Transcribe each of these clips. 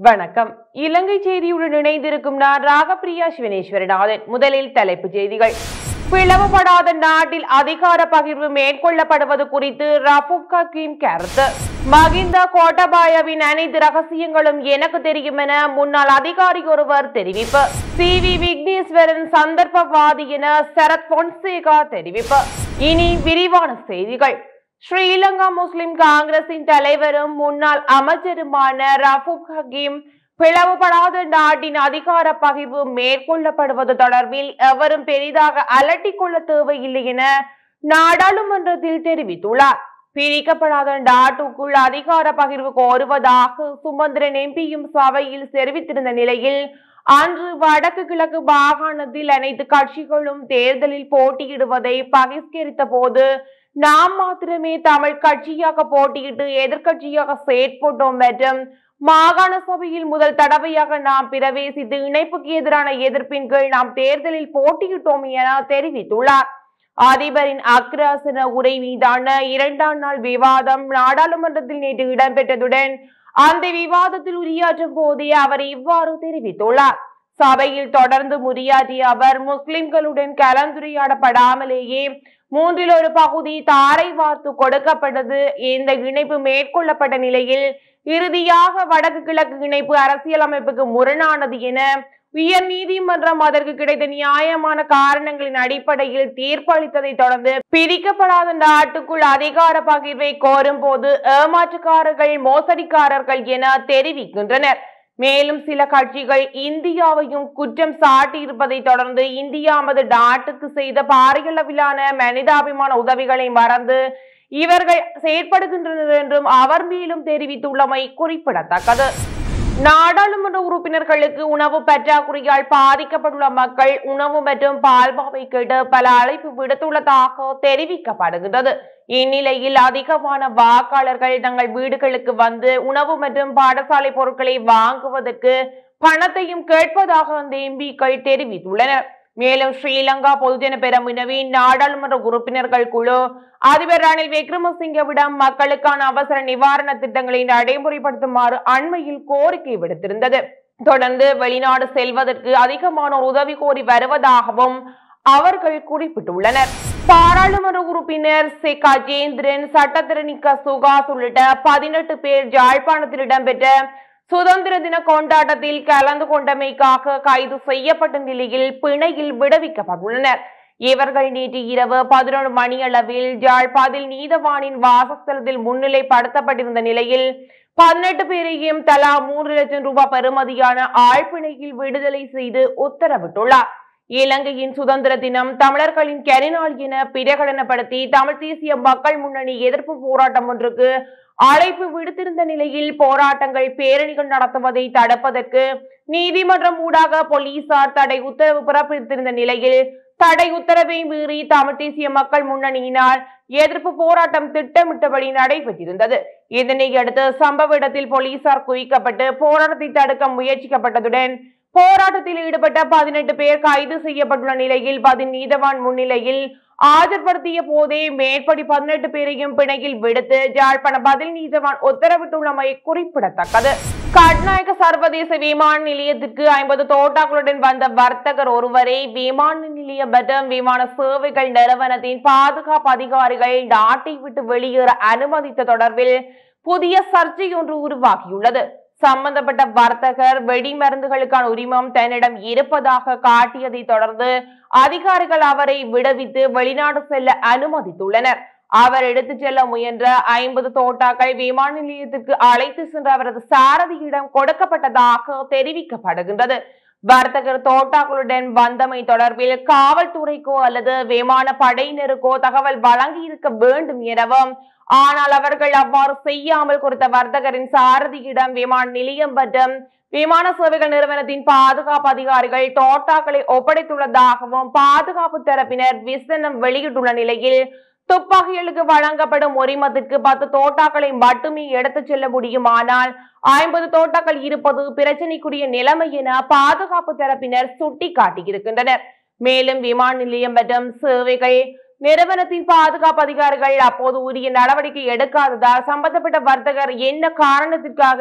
வணக்கம் இலங்கை செய்தியுடன் இணைந்திருக்கும் நான் ராகப்பிரியா சிவனேஸ்வரநாதன் முதலில் தலைப்புச் செய்திகள் பிளவுபடாத நாட்டில் அதிகார பகிர்வு மேற்கொள்ளப்படுவது குறித்து ரஃபூப் ஹக்கீம் கருத்து மகிந்த கோட்டபாயவின் அனைத்து ரகசியங்களும் எனக்கு தெரியும் என முன்னாள் அதிகாரி ஒருவர் தெரிவிப்பு சி வி விக்னேஸ்வரன் சந்தர்ப்பவாதி என சரத் பொன்சேகா தெரிவிப்பு இனி விரிவான செய்திகள் ஸ்ரீலங்கா முஸ்லிம் காங்கிரசின் தலைவரும் முன்னாள் அமைச்சருமான ரஃபூப் ஹக்கீம் பிளவுபடாத நாட்டின் அதிகார பகிர்வு மேற்கொள்ளப்படுவது தொடர்பில் எவரும் பெரிதாக அலட்டிக் கொள்ள தேவையில்லை என நாடாளுமன்றத்தில் தெரிவித்துள்ளார் பிரிக்கப்படாத நாட்டுக்குள் அதிகார பகிர்வு கோருவதாக சுமந்திரன் எம்பியும் சபையில் தெரிவித்திருந்த நிலையில் அன்று வடக்கு கிழக்கு மாகாணத்தில் அனைத்து கட்சிகளும் தேர்தலில் போட்டியிடுவதை பகிஷ்கரித்த போது நாம் மாத்திரமே தமிழ் கட்சியாக போட்டியிட்டு எதிர்க்கட்சியாக செயற்பட்டோம் மற்றும் மாகாண சபையில் முதல் தடவையாக நாம் பிரவேசித்து இணைப்புக்கு எதிரான எதிர்ப்பின் கீழ் நாம் தேர்தலில் போட்டியிட்டோம் என தெரிவித்துள்ளார் அதிபரின் அக்ராசன உரை மீதான இரண்டாம் நாள் விவாதம் நாடாளுமன்றத்தில் நேற்று இடம்பெற்றதுடன் அந்த விவாதத்தில் உரையாற்றும் போதே அவர் இவ்வாறு தெரிவித்துள்ளார் சபையில் தொடர்ந்து உரையாற்றிய அவர் முஸ்லிம்களுடன் கலந்துரையாடப்படாமலேயே மூன்றில் ஒரு பகுதி தாரை வார்த்து கொடுக்கப்பட்டது இந்த இணைப்பு மேற்கொள்ளப்பட்ட நிலையில் இறுதியாக வடக்கு கிழக்கு இணைப்பு அரசியலமைப்புக்கு முரணானது என உயர் நீதிமன்றம் அதற்கு கிடைத்த நியாயமான காரணங்களின் அடிப்படையில் தீர்ப்பளித்ததை தொடர்ந்து பிரிக்கப்படாத நாட்டுக்குள் அதிகார பகிர்வை கோரும் போது ஏமாற்றுக்காரர்கள் மோசடிக்காரர்கள் என தெரிவிக்கின்றனர் மேலும் சில கட்சிகள் இந்தியாவையும் குற்றம் சாட்டியிருப்பதை தொடர்ந்து இந்தியா நமது நாட்டுக்கு செய்த பாரியளவிலான மனிதாபிமான உதவிகளை மறந்து இவர்கள் செயற்படுகின்றனர் என்றும் அவர் மேலும் தெரிவித்துள்ளமை குறிப்பிடத்தக்கது நாடாளுமன்ற உறுப்பினர்களுக்கு உணவு பற்றாக்குறையால் பாதிக்கப்பட்டுள்ள மக்கள் உணவு மற்றும் பால்பாவை கேட்டு பல அழைப்பு விடுத்துள்ளதாக தெரிவிக்கப்படுகின்றது இந்நிலையில் அதிகமான வாக்காளர்கள் தங்கள் வீடுகளுக்கு வந்து உணவு மற்றும் பாடசாலை பொருட்களை வாங்குவதற்கு பணத்தையும் கேட்பதாக அந்த எம்பிக்கள் தெரிவித்துள்ளனர் மேலும் ஸ்ரீலங்கா பொதுஜன பெரமுனவின் நாடாளுமன்ற உறுப்பினர்கள் குழு அதிபர் ரணில் விக்ரமசிங்கவிடம் மக்களுக்கான அவசர நிவாரண திட்டங்களை நடைமுறைப்படுத்துமாறு அண்மையில் கோரிக்கை விடுத்திருந்தது தொடர்ந்து வெளிநாடு செல்வதற்கு அதிகமானோர் உதவி கோரி வருவதாகவும் அவர்கள் குறிப்பிட்டுள்ளனர் பாராளுமன்ற உறுப்பினர் செ கஜேந்திரன் சட்டத்திறனிக்க சுகாஸ் உள்ளிட்ட பதினெட்டு பேர் யாழ்ப்பாணத்தில் இடம்பெற்ற சுதந்திர தின கொண்டாட்டத்தில் கலந்து கொண்டமைக்காக கைது செய்யப்பட்ட நிலையில் பிணையில் விடுவிக்கப்பட்டுள்ளனர் இவர்கள் நேற்று இரவு பதினொரு மணியளவில் யாழ்ப்பாதில் நீதவானின் வாசஸ்தலத்தில் முன்னிலைப்படுத்தப்பட்டிருந்த நிலையில் பதினெட்டு பேரையும் தலா மூன்று லட்சம் ரூபாய் பெறுமதியான ஆழ்பிணையில் விடுதலை செய்து உத்தரவிட்டுள்ளார் இலங்கையின் சுதந்திர தினம் தமிழர்களின் கரிநாள் என பிரகடனப்படுத்தி தமிழ் தேசிய மக்கள் முன்னணி எதிர்ப்பு போராட்டம் ஒன்றுக்கு அழைப்பு விடுத்திருந்த நிலையில் போராட்டங்கள் பேரணிகள் நடத்துவதை தடுப்பதற்கு நீதிமன்றம் ஊடாக போலீசார் தடை உத்தரவு பிறப்பித்திருந்த நிலையில் தடை உத்தரவை மீறி தமிழ் தேசிய மக்கள் முன்னணியினால் எதிர்ப்பு போராட்டம் திட்டமிட்டபடி நடைபெற்றிருந்தது இதனை அடுத்து சம்பவ இடத்தில் போலீசார் குவிக்கப்பட்டு போராட்டத்தை தடுக்க முயற்சிக்கப்பட்டதுடன் போராட்டத்தில் ஈடுபட்ட பதினெட்டு பேர் கைது செய்யப்பட்டுள்ள நிலையில் பதின் நீதவான் முன்னிலையில் ஆஜர்படுத்திய போதே மேற்படி பதினெட்டு பேரையும் பிணையில் விடுத்து ஜாழ்ப்பாண பதில் நீதவான் உத்தரவிட்டுள்ளமை குறிப்பிடத்தக்கது கட்நாயக்க சர்வதேச விமான நிலையத்திற்கு ஐம்பது தோட்டாக்களுடன் வந்த வர்த்தகர் ஒருவரை விமான நிலையம் மற்றும் விமான சேவைகள் நிறுவனத்தின் பாதுகாப்பு அதிகாரிகள் நாட்டை விட்டு வெளியேற அனுமதித்த தொடர்பில் புதிய சர்ச்சை ஒன்று உருவாகியுள்ளது சம்பந்தப்பட்ட வர்த்தகர் வெடிமருந்துகளுக்கான உரிமம் தன்னிடம் இருப்பதாக காட்டியதை தொடர்ந்து அதிகாரிகள் அவரை விடுவித்து வெளிநாடு செல்ல அனுமதித்துள்ளனர் அவர் எடுத்துச் செல்ல முயன்ற ஐம்பது தோட்டாக்கள் விமான நிலையத்திற்கு அழைத்து சென்ற அவரது சாரதியிடம் கொடுக்கப்பட்டதாக தெரிவிக்கப்படுகின்றது வர்த்தகர் தோட்டாக்களுடன் வந்தமை தொடர்பில் காவல்துறைக்கோ அல்லது விமான படையினருக்கோ தகவல் வழங்கி இருக்க வேண்டும் எனவும் ஆனால் அவர்கள் அவ்வாறு செய்யாமல் குறித்த வர்த்தகரின் சாரதியிடம் விமான நிலையம் மற்றும் விமான சேவைகள் நிறுவனத்தின் பாதுகாப்பு அதிகாரிகள் தோட்டாக்களை ஒப்படைத்துள்ளதாகவும் பாதுகாப்பு தரப்பினர் விசனம் வெளியிட்டுள்ள நிலையில் துப்பாக்கிகளுக்கு வழங்கப்படும் உரிமத்திற்கு பத்து தோட்டாக்களை மட்டுமே எடுத்துச் செல்ல முடியுமானால் ஐம்பது தோட்டாக்கள் இருப்பது பிரச்சனைக்குரிய நிலைமை என பாதுகாப்பு தரப்பினர் சுட்டிக்காட்டியிருக்கின்றனர் மேலும் விமான நிலையம் மற்றும் சேவைகள் நிறுவனத்தின் பாதுகாப்பு அதிகாரிகள் அப்போது உரிய நடவடிக்கை எடுக்காததால் சம்பந்தப்பட்ட வர்த்தகர் என்ன காரணத்திற்காக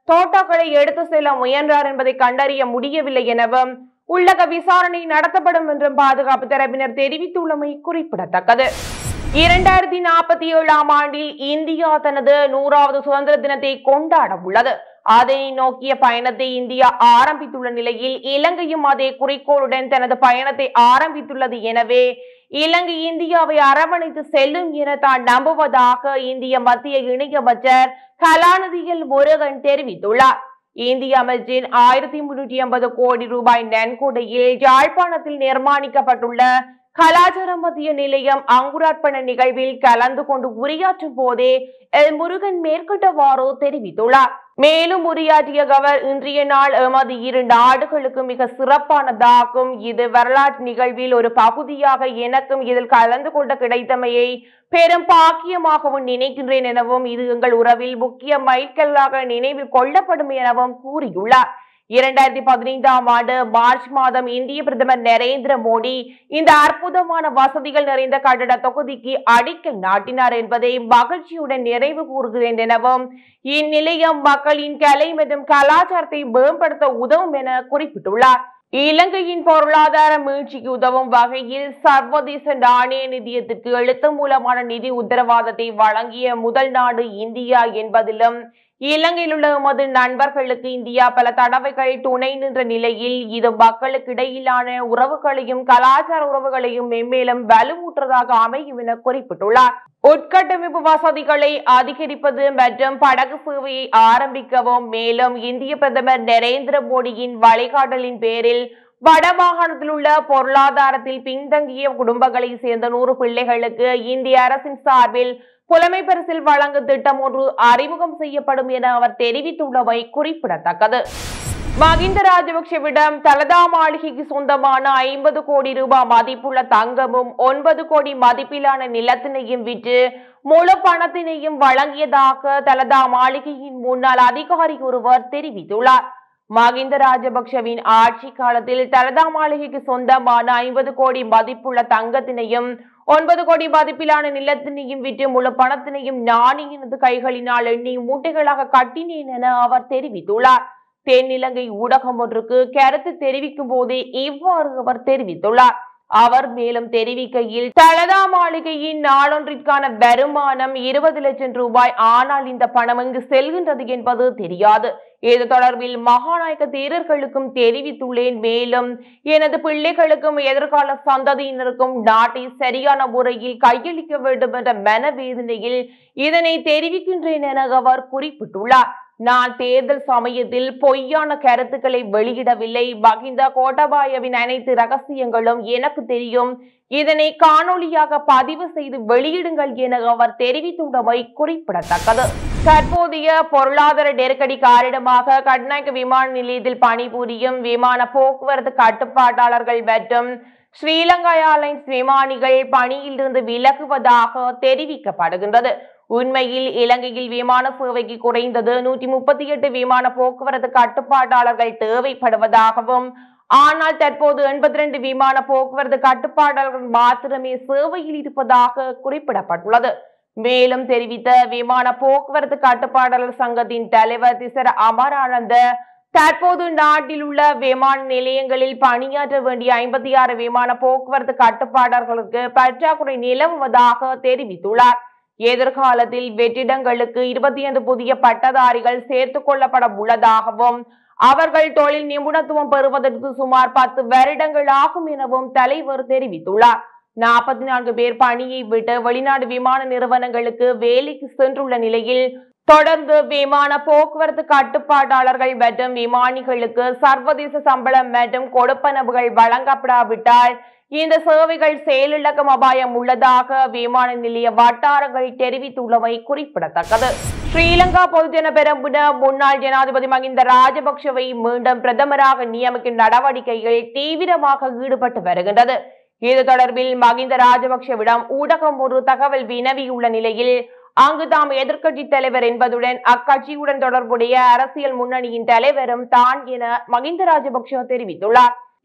தோட்டாக்களை எடுத்து செல்ல முயன்றார் என்பதை கண்டறிய முடியவில்லை எனவும் உள்ளக விசாரணை நடத்தப்படும் என்றும் பாதுகாப்பு தரப்பினர் தெரிவித்துள்ளமை குறிப்பிடத்தக்கது இரண்டாயிரத்தி நாற்பத்தி ஏழாம் ஆண்டில் இந்தியா தனது நூறாவது சுதந்திர தினத்தை கொண்டாட உள்ளது அதை நோக்கிய பயணத்தை இந்தியா ஆரம்பித்துள்ள நிலையில் இலங்கையும் அதே குறிக்கோளுடன் தனது பயணத்தை ஆரம்பித்துள்ளது எனவே இலங்கை இந்தியாவை அரவணைத்து செல்லும் என தான் நம்புவதாக இந்திய மத்திய இணையமைச்சர் கலாநிதியில் முருகன் தெரிவித்துள்ளார் இந்திய அமைச்சின் ஆயிரத்தி முன்னூற்றி ஐம்பது கோடி ரூபாய் நன்கொடையில் யாழ்ப்பாணத்தில் நிர்மாணிக்கப்பட்டுள்ள கலாச்சார மத்திய நிலையம் அங்குரார்ப்பண நிகழ்வில் கலந்து கொண்டு உரையாற்றும் போதே எல் முருகன் மேற்கொண்டவாறு தெரிவித்துள்ளார் மேலும் உரையாற்றிய அவர் இன்றைய நாள் எமது இரு நாடுகளுக்கு மிக சிறப்பானதாகும் இது வரலாற்று நிகழ்வில் ஒரு பகுதியாக எனக்கும் இதில் கலந்து கொண்ட கிடைத்தமையை பெரும் பாக்கியமாகவும் நினைக்கின்றேன் எனவும் இது எங்கள் உறவில் முக்கிய மைல்கல்லாக நினைவில் கொள்ளப்படும் எனவும் கூறியுள்ளார் இரண்டாயிரத்தி பதினைந்தாம் ஆண்டு மார்ச் மாதம் இந்திய பிரதமர் நரேந்திர மோடி இந்த அற்புதமான வசதிகள் நிறைந்த கட்டட தொகுதிக்கு அடிக்கல் நாட்டினார் என்பதை மகிழ்ச்சியுடன் நிறைவு கூறுகிறேன் எனவும் இந்நிலையம் மக்களின் கலை மற்றும் கலாச்சாரத்தை மேம்படுத்த உதவும் என குறிப்பிட்டுள்ளார் இலங்கையின் பொருளாதார மீழ்ச்சிக்கு உதவும் வகையில் சர்வதேச நாணய நிதியத்திற்கு எழுத்து மூலமான நிதி உத்தரவாதத்தை வழங்கிய முதல் நாடு இந்தியா என்பதிலும் இலங்கையில் உள்ள எமது நண்பர்களுக்கு இந்தியா பல தடவைகள் துணை நின்ற நிலையில் இது மக்களுக்கு இடையிலான உறவுகளையும் கலாச்சார உறவுகளையும் மென்மேலும் வலுவூட்டுறதாக அமையும் என குறிப்பிட்டுள்ளார் உட்கட்டமைப்பு வசதிகளை அதிகரிப்பது மற்றும் படகு சேவையை ஆரம்பிக்கவும் மேலும் இந்திய பிரதமர் நரேந்திர மோடியின் வழிகாட்டலின் பேரில் வடமாகாணத்தில் உள்ள பொருளாதாரத்தில் பின்தங்கிய குடும்பங்களை சேர்ந்த நூறு பிள்ளைகளுக்கு இந்திய அரசின் சார்பில் புலமை பரிசில் வழங்கும் திட்டம் ஒன்று அறிமுகம் செய்யப்படும் என அவர் தெரிவித்துள்ளமை குறிப்பிடத்தக்கது மகிந்த ராஜபக்சவிடம் தலதா மாளிகைக்கு சொந்தமான ஐம்பது கோடி ரூபாய் மதிப்புள்ள தங்கமும் ஒன்பது கோடி மதிப்பிலான நிலத்தினையும் விற்று முழு பணத்தினையும் வழங்கியதாக தலதா மாளிகையின் முன்னாள் அதிகாரி ஒருவர் தெரிவித்துள்ளார் மகிந்த ராஜபக்சவின் ஆட்சி காலத்தில் தலதா மாளிகைக்கு சொந்தமான ஐம்பது கோடி மதிப்புள்ள தங்கத்தினையும் ஒன்பது கோடி மதிப்பிலான நிலத்தினையும் விற்று முழு பணத்தினையும் நான் எனது கைகளினால் எண்ணி மூட்டைகளாக கட்டினேன் என அவர் தெரிவித்துள்ளார் தென்னிலங்கை ஊடகம் ஒன்றுக்கு கருத்து தெரிவிக்கும் போதே இவ்வாறு அவர் தெரிவித்துள்ளார் அவர் மேலும் தெரிவிக்கையில் தலதா மாளிகையின் நாளொன்றிற்கான வருமானம் இருபது லட்சம் ரூபாய் ஆனால் இந்த பணம் எங்கு செல்கின்றது என்பது தெரியாது இது தொடர்பில் மகாநாயக தேரர்களுக்கும் தெரிவித்துள்ளேன் மேலும் எனது பிள்ளைகளுக்கும் எதிர்கால சந்ததியினருக்கும் நாட்டை சரியான முறையில் கையளிக்க வேண்டும் என்ற மனவேதனையில் இதனை தெரிவிக்கின்றேன் என அவர் குறிப்பிட்டுள்ளார் நான் தேர்தல் சமயத்தில் பொய்யான கருத்துக்களை வெளியிடவில்லை மகிந்த கோட்டபாயவின் அனைத்து ரகசியங்களும் எனக்கு தெரியும் இதனை காணொளியாக பதிவு செய்து வெளியிடுங்கள் என அவர் தெரிவித்துள்ளமை குறிப்பிடத்தக்கது தற்போதைய பொருளாதார நெருக்கடி காரணமாக கட்நாயக்க விமான நிலையத்தில் பணிபுரியும் விமான போக்குவரத்து கட்டுப்பாட்டாளர்கள் மற்றும் ஸ்ரீலங்கா ஏர்லைன்ஸ் விமானிகள் பணியிலிருந்து விலகுவதாக தெரிவிக்கப்படுகின்றது உண்மையில் இலங்கையில் விமான சேவைக்கு குறைந்தது நூற்றி முப்பத்தி எட்டு விமான போக்குவரத்து கட்டுப்பாட்டாளர்கள் தேவைப்படுவதாகவும் ஆனால் தற்போது எண்பத்தி ரெண்டு விமான போக்குவரத்து கட்டுப்பாட்டாளர்கள் மாத்திரமே சேவையில் இருப்பதாக குறிப்பிடப்பட்டுள்ளது மேலும் தெரிவித்த விமான போக்குவரத்து கட்டுப்பாட்டாளர் சங்கத்தின் தலைவர் திசர அமரானந்த தற்போது நாட்டில் உள்ள விமான நிலையங்களில் பணியாற்ற வேண்டிய ஐம்பத்தி ஆறு விமான போக்குவரத்து கட்டுப்பாட்டாளர்களுக்கு பற்றாக்குறை நிலவுவதாக தெரிவித்துள்ளார் எதிர்காலத்தில் வெற்றிடங்களுக்கு இருபத்தி ஐந்து புதிய பட்டதாரிகள் சேர்த்துக் கொள்ளப்பட உள்ளதாகவும் அவர்கள் தொழில் நிபுணத்துவம் பெறுவதற்கு சுமார் பத்து வருடங்கள் ஆகும் எனவும் தலைவர் தெரிவித்துள்ளார் நாற்பத்தி நான்கு பேர் பணியை விட்டு வெளிநாடு விமான நிறுவனங்களுக்கு வேலைக்கு சென்றுள்ள நிலையில் தொடர்ந்து விமான போக்குவரத்து கட்டுப்பாட்டாளர்கள் மற்றும் விமானிகளுக்கு சர்வதேச சம்பளம் மற்றும் கொடுப்பனவுகள் வழங்கப்படாவிட்டால் இந்த சேவைகள் செயலிழக்கும் அபாயம் உள்ளதாக விமான நிலைய வட்டாரங்கள் தெரிவித்துள்ளமை குறிப்பிடத்தக்கது ஸ்ரீலங்கா பொதுஜன பெரம்புன முன்னாள் ஜனாதிபதி மகிந்த ராஜபக்ஷவை மீண்டும் பிரதமராக நியமிக்கும் நடவடிக்கைகள் தீவிரமாக ஈடுபட்டு வருகின்றது இது தொடர்பில் மகிந்த ராஜபக்ஷவிடம் ஊடகம் ஒரு தகவல் வினவியுள்ள நிலையில் அங்கு தாம் எதிர்க்கட்சி தலைவர் என்பதுடன் அக்கட்சியுடன் தொடர்புடைய அரசியல் முன்னணியின் தலைவரும் தான் என மகிந்த ராஜபக்ஷ தெரிவித்துள்ளார்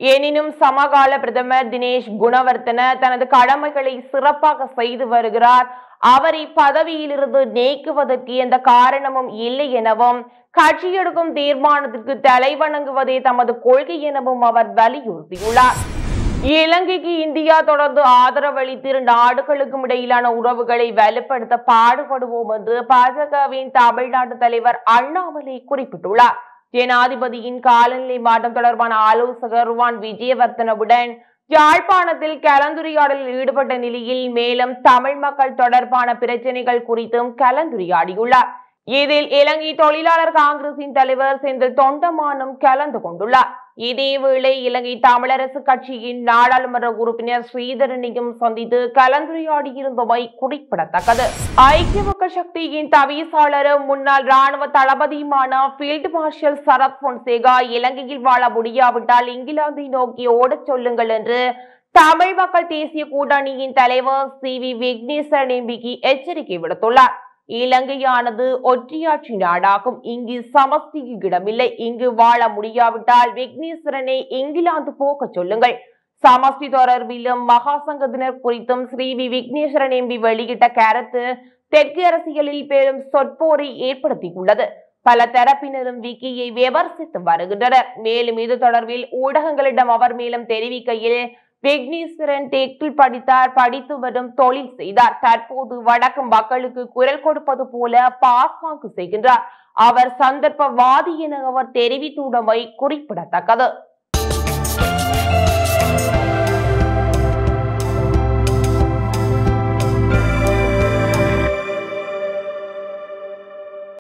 எனினும் சமகால பிரதமர் தினேஷ் குணவர்த்தன தனது கடமைகளை சிறப்பாக செய்து வருகிறார் அவரை பதவியிலிருந்து நீக்குவதற்கு எந்த காரணமும் இல்லை எனவும் கட்சி எடுக்கும் தீர்மானத்திற்கு தலைவணங்குவதே தமது கொள்கை எனவும் அவர் வலியுறுத்தியுள்ளார் இலங்கைக்கு இந்தியா தொடர்ந்து ஆதரவளித்து இரு நாடுகளுக்கும் இடையிலான உறவுகளை வலுப்படுத்த பாடுபடுவோம் என்று பாஜகவின் தமிழ்நாட்டு தலைவர் அண்ணாமலை குறிப்பிட்டுள்ளார் ஜனாதிபதியின் காலநிலை மாற்றம் தொடர்பான ஆலோசகர் ருவான் விஜயவர்த்தனவுடன் யாழ்ப்பாணத்தில் கலந்துரையாடலில் ஈடுபட்ட நிலையில் மேலும் தமிழ் மக்கள் தொடர்பான பிரச்சனைகள் குறித்தும் கலந்துரையாடியுள்ளார் இதில் இலங்கை தொழிலாளர் காங்கிரசின் தலைவர் செந்தில் தொண்டமானும் கலந்து கொண்டுள்ளார் இதேவேளை இலங்கை தமிழரசு கட்சியின் நாடாளுமன்ற உறுப்பினர் ஸ்ரீதரனையும் சந்தித்து கலந்துரையாடியிருந்தமை குறிப்பிடத்தக்கது ஐக்கிய மக்கள் சக்தியின் தவிசாளரும் முன்னாள் ராணுவ தளபதியுமான ஃபீல்டு மார்ஷல் சரத் பொன்சேகா இலங்கையில் வாழ முடியாவிட்டால் இங்கிலாந்தை நோக்கி ஓடச் சொல்லுங்கள் என்று தமிழ் மக்கள் தேசிய கூட்டணியின் தலைவர் சி வி விக்னேஸ்வரன் எம்பிக்கு எச்சரிக்கை விடுத்துள்ளார் இலங்கையானது ஒற்றையாட்சி நாடாகும் இங்கு சமஸ்திக்கு இடமில்லை இங்கு வாழ முடியாவிட்டால் விக்னேஸ்வரனை இங்கிலாந்து போக சொல்லுங்கள் சமஸ்தி தொடர்பிலும் மகாசங்கத்தினர் குறித்தும் ஸ்ரீ வி விக்னேஸ்வரன் எம்பி வெளியிட்ட கருத்து தெற்கு அரசியலில் பெரும் சொற்போரை ஏற்படுத்தியுள்ளது பல தரப்பினரும் விக்கியை விமர்சித்து வருகின்றனர் மேலும் இது தொடர்பில் ஊடகங்களிடம் அவர் மேலும் தெரிவிக்கையில் விக்னேஸ்வரன் டெக்கில் படித்தார் படித்து வரும் தொழில் செய்தார் தற்போது வடக்கு மக்களுக்கு குரல் கொடுப்பது போல பாசாங்கு செய்கின்றார் அவர் சந்தர்ப்பவாதி என அவர் தெரிவித்துள்ளமை குறிப்பிடத்தக்கது